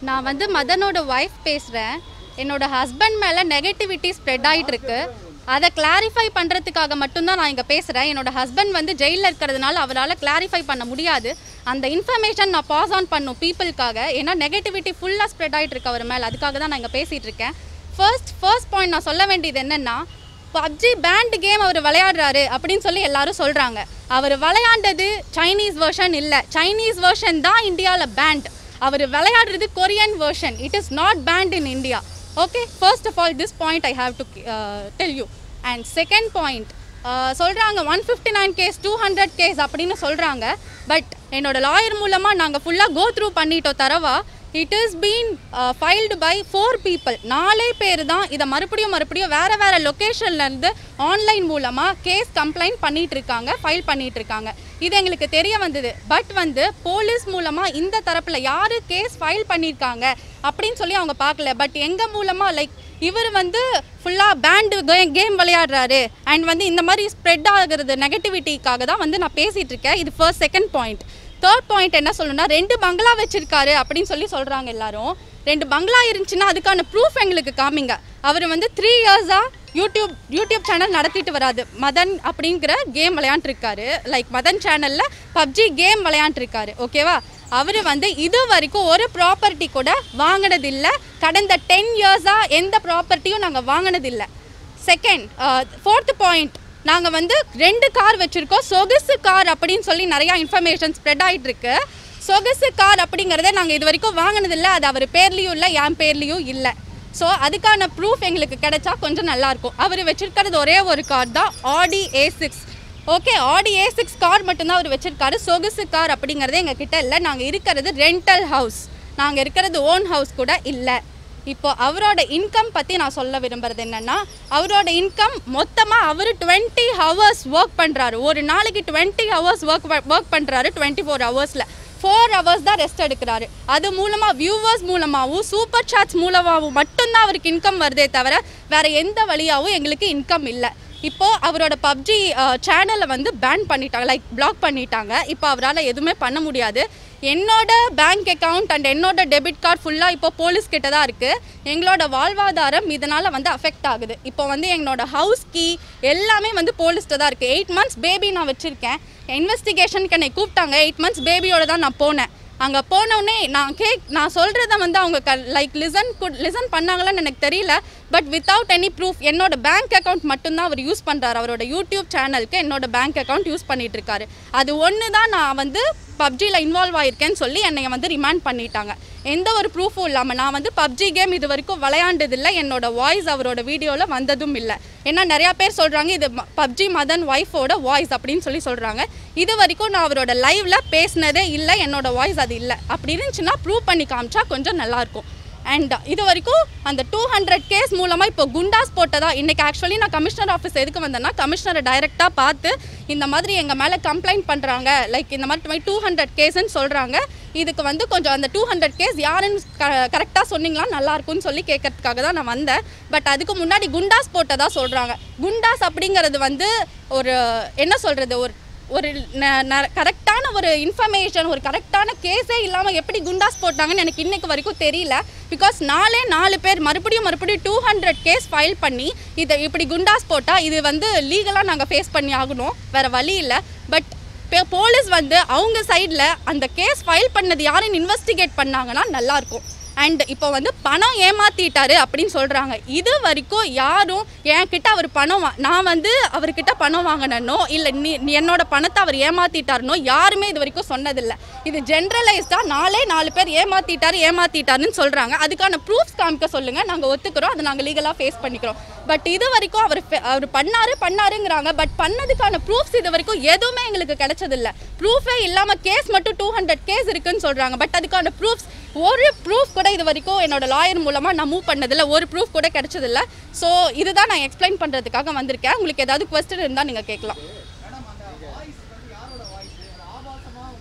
நான் வந்து மதனோட ஒய்ஃப் பேசுகிறேன் என்னோட ஹஸ்பண்ட் மேலே நெகட்டிவிட்டி ஸ்ப்ரெட் ஆகிட்டு இருக்கு அதை கிளாரிஃபை பண்ணுறதுக்காக மட்டும்தான் நான் இங்கே பேசுகிறேன் என்னோட ஹஸ்பண்ட் வந்து ஜெயிலில் இருக்கிறதுனால அவரால் கிளாரிஃபை பண்ண முடியாது அந்த இன்ஃபர்மேஷன் நான் பாஸ் ஆன் பண்ணும் பீப்புளுக்காக ஏன்னா நெகட்டிவிட்டி ஃபுல்லாக ஸ்ப்ரெட் ஆகிட்டு இருக்கு அவர் மேலே அதுக்காக தான் நான் இங்கே பேசிகிட்டு இருக்கேன் ஃபர்ஸ்ட் ஃபர்ஸ்ட் பாயிண்ட் நான் சொல்ல வேண்டியது என்னென்னா பப்ஜி பேண்ட் கேம் அவர் விளையாடுறாரு அப்படின்னு சொல்லி எல்லாரும் சொல்கிறாங்க அவர் விளையாண்டது சைனீஸ் வெர்ஷன் இல்லை சைனீஸ் வெர்ஷன் தான் இந்தியாவில் பேண்ட் அவர் விளையாடுறது Korean version it is not banned in India okay first of all this point I have to tell you and second point சொல்கிறாங்க one fifty nine case two hundred case அப்படின்னு சொல்கிறாங்க but என்னோட lawyer மூலமாக நாங்கள் ஃபுல்லாக கோ through பண்ணிட்டோம் தரவா it is been filed by four people நாலே பேர் தான் இதை மறுபடியும் மறுபடியும் வேறு வேறு லொக்கேஷன்லேருந்து ஆன்லைன் மூலமாக கேஸ் கம்ப்ளைண்ட் பண்ணிட்டு இருக்காங்க ஃபைல் பண்ணிட்டு இருக்காங்க இது எங்களுக்கு தெரிய வந்தது பட் வந்து போலீஸ் மூலமாக இந்த தரப்பில் யார் கேஸ் ஃபைல் பண்ணியிருக்காங்க அப்படின்னு சொல்லி அவங்க பார்க்கல பட் எங்கள் மூலமாக லைக் இவர் வந்து ஃபுல்லாக பேண்டு கேம் விளையாடுறாரு அண்ட் வந்து இந்த மாதிரி ஸ்ப்ரெட் ஆகுறது நெகட்டிவிட்டிக்காக தான் வந்து நான் பேசிகிட்டு இருக்கேன் இது first second point third point என்ன சொல்லணும்னா ரெண்டு பங்களா வச்சிருக்காரு அப்படின்னு சொல்லி சொல்கிறாங்க எல்லாரும் ரெண்டு பங்களா இருந்துச்சுன்னா அதுக்கான ப்ரூஃப் எங்களுக்கு காமிங்க அவர் வந்து த்ரீ இயர்ஸாக யூடியூப் யூடியூப் சேனல் நடத்திட்டு வராது மதன் அப்படிங்கிற கேம் விளையாண்டுருக்காரு லைக் மதன் சேனலில் பப்ஜி கேம் விளையாண்டுருக்காரு ஓகேவா அவர் வந்து இது வரைக்கும் ஒரு ப்ராப்பர்ட்டி கூட வாங்கினதில்லை கடந்த டென் இயர்ஸாக எந்த ப்ராப்பர்ட்டியும் நாங்கள் வாங்கினதில்லை செகண்ட் ஃபோர்த் பாயிண்ட் நாங்கள் வந்து ரெண்டு கார் வச்சுருக்கோம் சொகுசு கார் அப்படின்னு சொல்லி நிறையா இன்ஃபர்மேஷன் ஸ்ப்ரெட் ஆகிட்டு இருக்கு சொகுசு கார் அப்படிங்கிறத நாங்கள் இது வரைக்கும் வாங்கினதில்லை அது அவர் பேர்லேயும் இல்லை என் பேர்லேயும் இல்லை ஸோ அதுக்கான ப்ரூஃப் எங்களுக்கு கிடைச்சா கொஞ்சம் நல்லாயிருக்கும் அவர் வச்சிருக்கிறது ஒரே ஒரு கார் தான் ஆடி ஏ சிக்ஸ் ஓகே ஆடி ஏ சிக்ஸ் கார் மட்டும்தான் அவர் வச்சிருக்காரு சொகுசு கார் அப்படிங்கிறதே எங்கள் கிட்ட இல்லை நாங்கள் இருக்கிறது ரெண்டல் ஹவுஸ் நாங்கள் இருக்கிறது ஓன் ஹவுஸ் கூட இல்லை இப்போ அவரோட இன்கம் பற்றி நான் சொல்ல விரும்புறது என்னன்னா அவரோட இன்கம் மொத்தமாக அவர் டுவெண்ட்டி ஹவர்ஸ் ஒர்க் பண்ணுறாரு ஒரு நாளைக்கு டுவெண்ட்டி ஹவர்ஸ் ஒர்க் ஒர்க் பண்ணுறாரு டுவெண்ட்டி ஃபோர் ஹவர்ஸில் ஃபோர் ஹவர்ஸ் தான் ரெஸ்ட் எடுக்கிறாரு அது மூலமாக வியூவர்ஸ் மூலமாகவும் சூப்பர் சாட்ஸ் மூலமாகவும் மட்டும்தான் அவருக்கு இன்கம் வருதே தவிர வேற எந்த வழியாகவும் எங்களுக்கு இன்கம் இல்லை இப்போ அவரோட பப்ஜி சேனலை வந்து பேன் பண்ணிட்டாங்க லைக் பிளாக் பண்ணிட்டாங்க இப்போ அவரால் எதுவுமே பண்ண முடியாது என்னோட பேங்க் அக்கவுண்ட் அண்ட் என்னோட டெபிட் கார்டு ஃபுல்லாக இப்போ போலீஸ் கிட்ட தான் இருக்குது எங்களோட வாழ்வாதாரம் இதனால் வந்து அஃபெக்ட் ஆகுது இப்போ வந்து எங்களோட ஹவுஸ் கீ எல்லாமே வந்து போலீஸ்கிட்ட தான் இருக்குது எயிட் மந்த்ஸ் பேபி நான் வச்சுருக்கேன் இன்வெஸ்டிகேஷனுக்கு என்னை கூப்பிட்டாங்க எயிட் மந்த்ஸ் பேபியோட தான் நான் போனேன் அங்கே போனோடனே நான் கேக் நான் சொல்கிறத வந்து அவங்க க லைக் லிசன் லிசன் பண்ணாங்களான்னு எனக்கு தெரியல பட் வித்தவுட் எனி ப்ரூஃப் என்னோட பேங்க் அக்கவுண்ட் மட்டும்தான் அவர் யூஸ் பண்ணுறாரு அவரோட யூடியூப் சேனலுக்கு என்னோட பேங்க் அக்கவுண்ட் யூஸ் பண்ணிட்டு இருக்காரு அது ஒன்று தான் நான் வந்து பப்ஜியில் இன்வால்வ் ஆயிருக்கேன்னு சொல்லி என்னை வந்து ரிமாண்ட் பண்ணிட்டாங்க எந்த ஒரு ப்ரூஃபும் இல்லாமல் நான் வந்து பப்ஜி கேம் இது வரைக்கும் விளையாண்டதில்லை என்னோட வாய்ஸ் அவரோட வீடியோவில் வந்ததும் இல்லை ஏன்னா நிறையா பேர் சொல்கிறாங்க இது பப்ஜி மதன் ஒய்ஃபோட வாய்ஸ் அப்படின்னு சொல்லி சொல்கிறாங்க இது வரைக்கும் நான் அவரோட லைவ்ல பேசினதே இல்லை என்னோட வாய்ஸ் அது இல்லை அப்படி இருந்துச்சுன்னா ப்ரூவ் பண்ணி காமிச்சா கொஞ்சம் நல்லாயிருக்கும் அண்ட் இது வரைக்கும் அந்த டூ ஹண்ட்ரட் கேஸ் மூலமாக இப்போ குண்டாஸ் போட்டதா இன்னைக்கு ஆக்சுவலி நான் கமிஷனர் ஆஃபீஸ் எதுக்கு வந்தேன்னா கமிஷனரை டைரெக்டாக பார்த்து இந்த மாதிரி எங்கள் மேலே கம்ப்ளைண்ட் பண்ணுறாங்க லைக் இந்த மாதிரி டூ ஹண்ட்ரட் கேஸ்ன்னு சொல்கிறாங்க இதுக்கு வந்து கொஞ்சம் அந்த டூ ஹண்ட்ரட் கேஸ் யாருன்னு க கரெக்டாக சொன்னீங்களா நல்லா இருக்கும்னு சொல்லி கேட்கறதுக்காக தான் நான் வந்தேன் பட் அதுக்கு முன்னாடி குண்டாஸ் போட்டதா சொல்கிறாங்க குண்டாஸ் அப்படிங்கிறது வந்து ஒரு என்ன சொல்கிறது ஒரு ஒரு கரெக்டான ஒரு இன்ஃபர்மேஷன் ஒரு கரெக்டான கேஸே இல்லாமல் எப்படி குண்டாஸ் போட்டாங்கன்னு எனக்கு இன்னைக்கு வரைக்கும் தெரியல பிகாஸ் நாலே நாலு பேர் மறுபடியும் மறுபடியும் டூ ஹண்ட்ரட் கேஸ் ஃபைல் பண்ணி இதை இப்படி குண்டாஸ் போட்டால் இது வந்து லீகலாக நாங்கள் ஃபேஸ் பண்ணி ஆகணும் வேறு வழி இல்லை பட் போலீஸ் வந்து அவங்க சைடில் அந்த கேஸ் ஃபைல் பண்ணது யாருன்னு இன்வெஸ்டிகேட் பண்ணாங்கன்னா நல்லாயிருக்கும் அண்ட் இப்போ வந்து பணம் ஏமாத்திட்டாரு அப்படின்னு சொல்கிறாங்க இது வரைக்கும் யாரும் என்கிட்ட அவர் பணம் வா நான் வந்து அவர்கிட்ட பணம் வாங்கினனோ இல்லை நீ நீ என்னோட பணத்தை அவர் ஏமாத்திட்டாருனோ யாருமே இது வரைக்கும் சொன்னதில்லை இது ஜென்ரலைஸ்டாக நாலே நாலு பேர் ஏமாத்திட்டாரு ஏமாத்திட்டாருன்னு சொல்கிறாங்க அதுக்கான ப்ரூஃப்ஸ் காமிக்க சொல்லுங்கள் நாங்கள் ஒத்துக்கிறோம் அதை நாங்கள் லீகலாக ஃபேஸ் பண்ணிக்கிறோம் பட் இது வரைக்கும் அவர் fe- அவர் பண்ணாரு பண்ணாருங்கிறாங்க பட் பண்ணதுக்கான ப்ரூஃப்ஸ் இது வரைக்கும் எதுவுமே எங்களுக்கு கிடைச்சதில்ல ப்ரூஃபே இல்லாமல் கேஸ் மட்டும் டூ ஹண்ட்ரட் கேஸ் இருக்குன்னு சொல்கிறாங்க பட் அதுக்கான ப்ரூஃப்ஸ் ஒரு ப்ரூஃப் கூட இது வரைக்கும் என்னோட லாயர் மூலமாக நான் மூவ் பண்ணதில்ல ஒரு ப்ரூஃப் கூட கிடைச்சதில்ல ஸோ இதுதான் நான் எக்ஸ்பிளைன் பண்ணுறதுக்காக வந்திருக்கேன் உங்களுக்கு ஏதாவது கொஸ்டின் இருந்தால் நீங்கள் கேட்கலாம்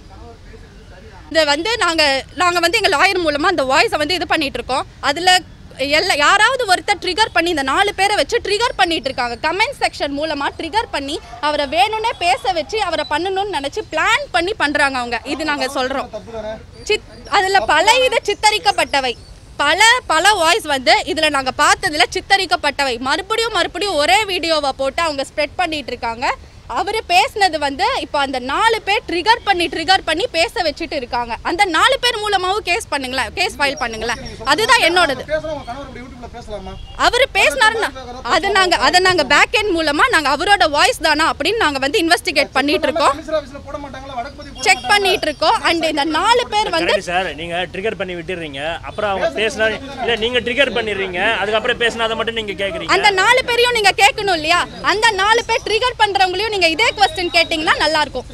இது வந்து நாங்கள் நாங்கள் வந்து எங்கள் லாயர் மூலமாக அந்த வாய்ஸை வந்து இது பண்ணிட்டு இருக்கோம் அதில் எல்லா யாராவது ஒருத்தர் ட்ரிகர் பண்ணி இந்த நாலு பேரை வச்சு ட்ரிகர் பண்ணிட்டு இருக்காங்க கமெண்ட் செக்ஷன் மூலமா ட்ரிகர் பண்ணி அவரை வேணும்னே பேச வச்சு அவரை பண்ணணும்னு நினைச்சு பிளான் பண்ணி பண்றாங்க அவங்க இது நாங்க சொல்றோம் சித் அதுல பல இது சித்தரிக்கப்பட்டவை பல பல வாய்ஸ் வந்து இதுல நாங்க பார்த்ததுல சித்தரிக்கப்பட்டவை மறுபடியும் மறுபடியும் ஒரே வீடியோவை போட்டு அவங்க ஸ்ப்ரெட் பண்ணிட்டு இருக்காங்க அவர் பேசினது வந்து இப்போ அந்த நாலு பேர் ட்ரிகர் பண்ணி ட்ரிகர் பண்ணி பேச வச்சுட்டு இருக்காங்க அந்த நாலு பேர் மூலமாவும் கேஸ் பண்ணுங்களேன் கேஸ் ஃபைல் பண்ணுங்களேன் அதுதான் என்னோடது பேசலாம் உங்க கணவர் இப்படி யூடியூப்ல பேசலாமா அவர் பேசினாருன்னா அதை நாங்க அதை நாங்க பேக் எண்ட் மூலமா நாங்க அவரோட வாய்ஸ் தானா அப்படின்னு நாங்க வந்து இன்வெஸ்டிகேட் பண்ணிட்டு இருக்கோம் கமிஷனர் ஆபீஸ்ல போட மாட்டாங்களா வடக்குபதி போட செக் பண்ணிட்டு இருக்கோம் அண்ட் இந்த நாலு பேர் வந்து கரெக்ட் சார் நீங்க ட்ரிகர் பண்ணி விட்டுறீங்க அப்புறம் அவங்க பேசினா இல்ல நீங்க ட்ரிகர் பண்ணிடுறீங்க அதுக்கப்புறம் பேசினாத மட்டும் நீங்க கேக்குறீங்க அந்த நாலு பேரையும் நீங்க கேட்கணும் இல்லையா அந்த நாலு பேர் ட்ரிகர் பண்றவங்களையும் நீங்க இதே கொஸ்டின் கேட்டீங்கன்னா நல்லா இருக்கும்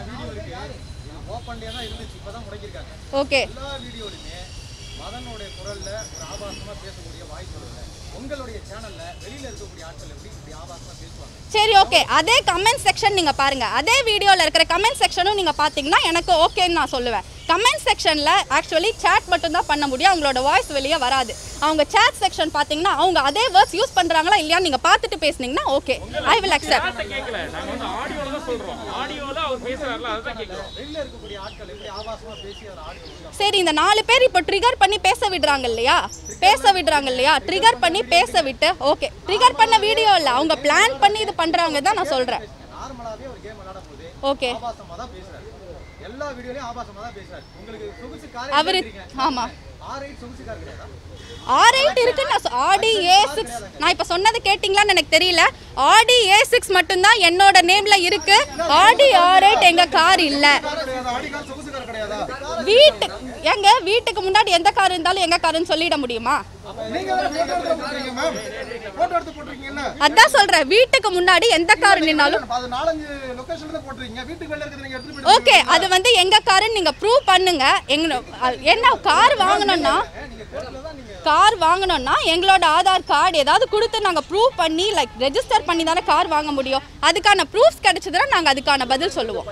ஓப்பன்டே தான் இருந்துச்சு இப்பதான் முடக்கிருக்காங்க ஓகே எல்லா வீடியோலையுமே மதனுடைய குரல்ல ஒரு ஆபாசமா பேசக்கூடிய வாய்ஸ் வருது உங்களுடைய சேனல்ல வெளியில இருக்கக்கூடிய ஆட்கள் எப்படி இப்படி ஆபாசமா பேசுவாங்க சரி ஓகே அதே கமெண்ட் செக்ஷன் நீங்க பாருங்க அதே வீடியோல இருக்கிற கமெண்ட் செக்ஷனும் நீங்க பாத்தீங்கன்னா எனக்கு ஓகேன்னு நான் சொல்லுவேன் கமெண்ட் செக்ஷன்ல ஆக்சுவலி சேட் மட்டும் தான் பண்ண முடியும் அவங்களோட வாய்ஸ் வெளியே வராது அவங்க சேட் செக்ஷன் பாத்தீங்கன்னா அவங்க அதே வேர்ட்ஸ் யூஸ் பண்றாங்களா இல்லையான்னு நீங்க பார்த்துட்டு பேசுனீங்கன்னா ஓகே ஐ வில் அக்செப்ட் வார்த்தை கேட்கல நாங்க வந்து ஆடியோல தான் சொல்றோம் ஆடியோல அவர் பேசுறாருல அதுதான் கேட்கிறோம் வெளியில இருக்கக்கூடிய ஆட்கள் எப்படி ஆபாசமா பேசி அதை ஆடியோ சரி இந்த நாலு பேர் இப்போ ட்ரிகர் பண்ணி பேச விடுறாங்க இல்லையா பேச விடுறாங்க இல்லையா ட்ரிகர் பண்ணி பேச விட்டு ஓகே ட்ரிகர் பண்ண வீடியோ இல்லை அவங்க பிளான் பண்ணி இது பண்றாங்க தான் நான் சொல்றேன் நார்மலாவே ஒரு கேம் விளையாடும் போது ஓகே ஆபாசமா தான் பேசுறாரு எல்லா வீடியோலயும் ஆபாசமா தான் பேசுறாரு உங்களுக்கு சொகுசு கார் அவரு ஆமா ஆர் எயிட் சொகுசு கார் கிடையாதா ஆர் எயிட் இருக்கு நான் சொ- ஆடி ஏ சிக்ஸ் நான் இப்போ சொன்னது கேட்டிங்களான்னு எனக்கு தெரியல ஆடி ஏ சிக்ஸ் மட்டும்தான் என்னோட நேம்ல இருக்கு ஆடி ஆர் எயிட் எங்க கார் இல்ல கார் கிடையாதா ஆடி கார் சொகுசு கார் கிடையாதா வீட்டு எங்க வீட்டுக்கு முன்னாடி எந்த கார் இருந்தாலும் எங்க காருன்னு சொல்லிட முடியுமா நீங்க போட்டோ எடுத்து போட்டுருக்கீங்க மேம் போட்டோ எடுத்து போட்டுருக்கீங்கல்ல அதான் சொல்றேன் வீட்டுக்கு முன்னாடி எந்த கார் நின்னாலும் அது நாலஞ்சு லொகேஷன்ல தான் போட்டுருக்கீங்க வீட்டுக்கு வெளில இருக்கிறது நீங்க எடுத்துட்டு போயிட்டு ஓகே அது வந்து எங்க காருன்னு நீங்க ப்ரூவ் பண்ணுங்க எங்க அ- என்ன கார் வாங்கணும்னா கார் வாங்கணும்னா எங்களோட ஆதார் கார்டு ஏதாவது கொடுத்து நாங்க ப்ரூவ் பண்ணி லைக் ரெஜிஸ்டர் பண்ணி தானே கார் வாங்க முடியும் அதுக்கான ப்ரூஃப்ஸ் கிடைச்சதுன்னா நாங்க அதுக்கான பதில் சொல்லுவோம்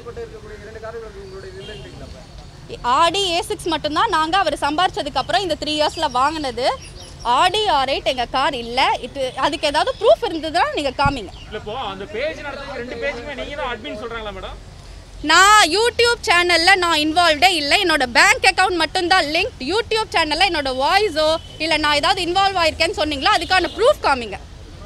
ஆடி ஏ சிக்ஸ் மட்டும்தான் நாங்கள் அவர் சம்பாரிச்சதுக்கு அப்புறம் இந்த த்ரீ இயர்ஸில் வாங்கினது ஆடி ஆர் எயிட் எங்கள் கார் இல்லை இது அதுக்கு ஏதாவது ப்ரூஃப் இருந்ததுன்னா நீங்கள் காமிங்க இல்ல இப்போ அந்த பேஜ் நடத்துறதுக்கு ரெண்டு பேஜுமே நீங்க தான் அட்மின் சொல்றாங்களா மேடம் நான் யூடியூப் சேனலில் நான் இன்வால்வ்டே இல்லை என்னோட பேங்க் அக்கவுண்ட் மட்டும்தான் லிங்க் யூடியூப் சேனலில் என்னோட வாய்ஸோ இல்லை நான் ஏதாவது இன்வால்வ் ஆயிருக்கேன்னு சொன்னீங்களா அதுக்கான ப்ரூஃப் காமிங்க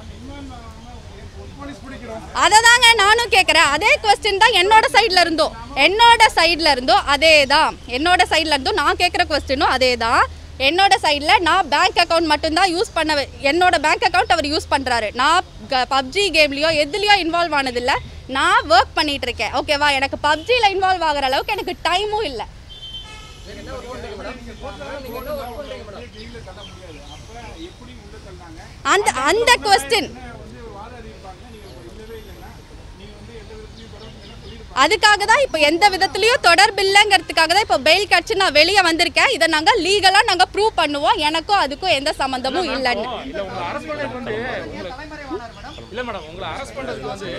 போலீஸ் பிடிக்கிறோம் அதை தாங்க நானும் கேட்குறேன் அதே கொஸ்டின் தான் என்னோட சைடில் இருந்தோ என்னோட சைடில் இருந்தோ அதே தான் என்னோட சைடில் இருந்தோ நான் கேட்குற கொஸ்டினும் அதே தான் என்னோட சைடில் நான் பேங்க் அக்கவுண்ட் மட்டும்தான் யூஸ் பண்ண வே- என்னோட பேங்க் அக்கவுண்ட் அவர் யூஸ் பண்ணுறாரு நான் பப்ஜி கேம்லேயோ எதுலேயோ இன்வால்வ் ஆனதில்லை நான் ஒர்க் பண்ணிட்டு இருக்கேன் ஓகேவா எனக்கு பப்ஜியில் இன்வால்வ் ஆகிற அளவுக்கு எனக்கு டைமும் இல்லை அந்த அந்த கொஸ்டின் அதுக்காக தான் இப்போ எந்த விதத்துலயும் தொடர்பு இல்லைங்கிறதுக்காக தான் இப்போ பெயில் கிடச்சி நான் வெளியே வந்திருக்கேன் இதை நாங்கள் லீகலாக நாங்கள் ப்ரூவ் பண்ணுவோம் எனக்கும் அதுக்கும் எந்த சம்மந்தமும் இல்லைன்னு இல்ல உங்களை அரெஸ்ட் பண்ணதுக்கு வந்து உங்களை இல்ல மேடம் உங்களை அரெஸ்ட் பண்றதுக்கு வந்து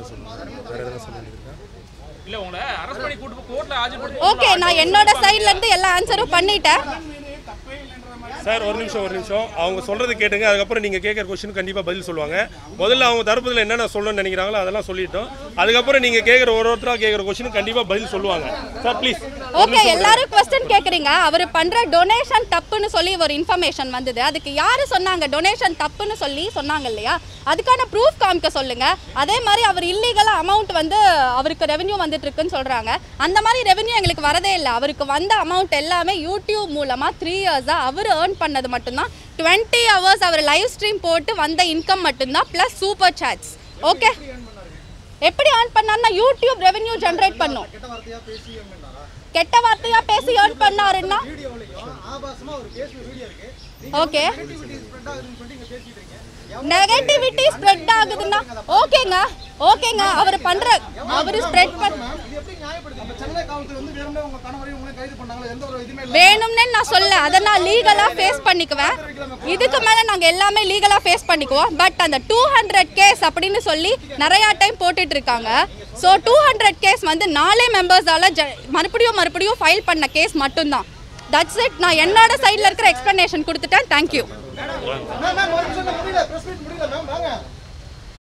இல்ல உங்களை அரெஸ்ட் பண்ணி கூட்டு போய் கோர்ட்ல ஆஜர்படுத்தி ஓகே நான் என்னோட சைட்ல இருந்து எல்லா ஆன்சரும் பண்ணிட்டேன் சார் ஒரு நிமிஷம் ஒரு நிமிஷம் அவங்க சொல்றது கேட்டுங்க அதுக்கப்புறம் நீங்க கேட்குற கொஸ்டின் கண்டிப்பா பதில் சொல்லுவாங்க முதல்ல அவங்க தரப்புல என்னென்ன சொல்லணும்னு நினைக்கிறாங்களோ அதெல்லாம் சொல்லிட்டோம் அதுக்கப்புறம் நீங்க கேட்குற ஒரு ஒருத்தரா கேட்குற கொஸ்டின் கண்டிப்பா பதில் சொல்லுவாங்க சார் ப்ளீஸ் ஓகே எல்லாரும் கொஸ்டின் கேக்குறீங்க அவர் பண்ற டொனேஷன் தப்புன்னு சொல்லி ஒரு இன்ஃபர்மேஷன் வந்தது அதுக்கு யாரு சொன்னாங்க டொனேஷன் தப்புன்னு சொல்லி சொன்னாங்க இல்லையா அதுக்கான ப்ரூஃப் காமிக்க சொல்லுங்க அதே மாதிரி அவர் இல்லீகலா அமௌண்ட் வந்து அவருக்கு ரெவென்யூ வந்துட்டு இருக்குன்னு சொல்றாங்க அந்த மாதிரி ரெவென்யூ எங்களுக்கு வரதே இல்லை அவருக்கு வந்த அமௌண்ட் எல்லாமே யூடியூப் மூலமா த்ரீ இயர்ஸா அவர் ஏர்ன் பண்ணது மட்டும்தான் டுவெண்ட்டி ஹவர்ஸ் அவர் லைவ் ஸ்ட்ரீம் போட்டு வந்த இன்கம் மட்டும்தான் ப்ளஸ் சூப்பர் சாட்ஸ் ஓகே எப்படி ஏர்ன் பண்ணாருன்னா யூடியூப் ரெவென்யூ ஜென்ரேட் பண்ணும் கெட்ட வார்த்தையா பேசி பண்ணாரா கெட்ட வார்த்தையா பேசி ஏர்ன் பண்ணாருன்னா வீடியோலையும் ஆபாசமா ஒரு பேசுற வீடியோ இருக்கு ஓகே நெகட்டிவிட்டி ஸ்ப்ரெட் ஆகுதுன்னு சொல்லி நீங்க பேசிட்டு இருக்கீங்க நெகட்டிவிட்டி ஸ்ப்ரெட் ஆகுதுன்னா ஓகேங்க ஓகேங்க அவர் பண்ற அவர் ஸ்ப்ரெட் பண்ண இது எப்படி நியாயப்படுது நம்ம சென்னை காவல்துறை வந்து வேணும்னே உங்க கணவரையும் உங்களை கைது பண்ணாங்களா எந்த ஒரு இதுமே இல்ல வேணும்னே நான் சொல்ல அதை நான் லீகலா ஃபேஸ் பண்ணிக்குவேன் இதுக்கு மேல நாங்க எல்லாமே லீகலா ஃபேஸ் பண்ணிக்குவோம் பட் அந்த டூ ஹண்ட்ரட் கேஸ் அப்படின்னு சொல்லி நிறைய டைம் போட்டுட்டு இருக்காங்க ஸோ டூ ஹண்ட்ரட் கேஸ் வந்து நாலே மெம்பர்ஸால ஜ மறுபடியும் மறுபடியும் ஃபைல் பண்ண கேஸ் மட்டும்தான் தட்ஸ் இட் நான் என்னோட சைடில் இருக்கிற எக்ஸ்ப்ளனேஷன் கொடுத்துட்டேன் தேங்க்யூ மேம் மேம் ஒரு நிமிஷம் முடியல பிரஸ் மீட் முடியல மேம் வாங்க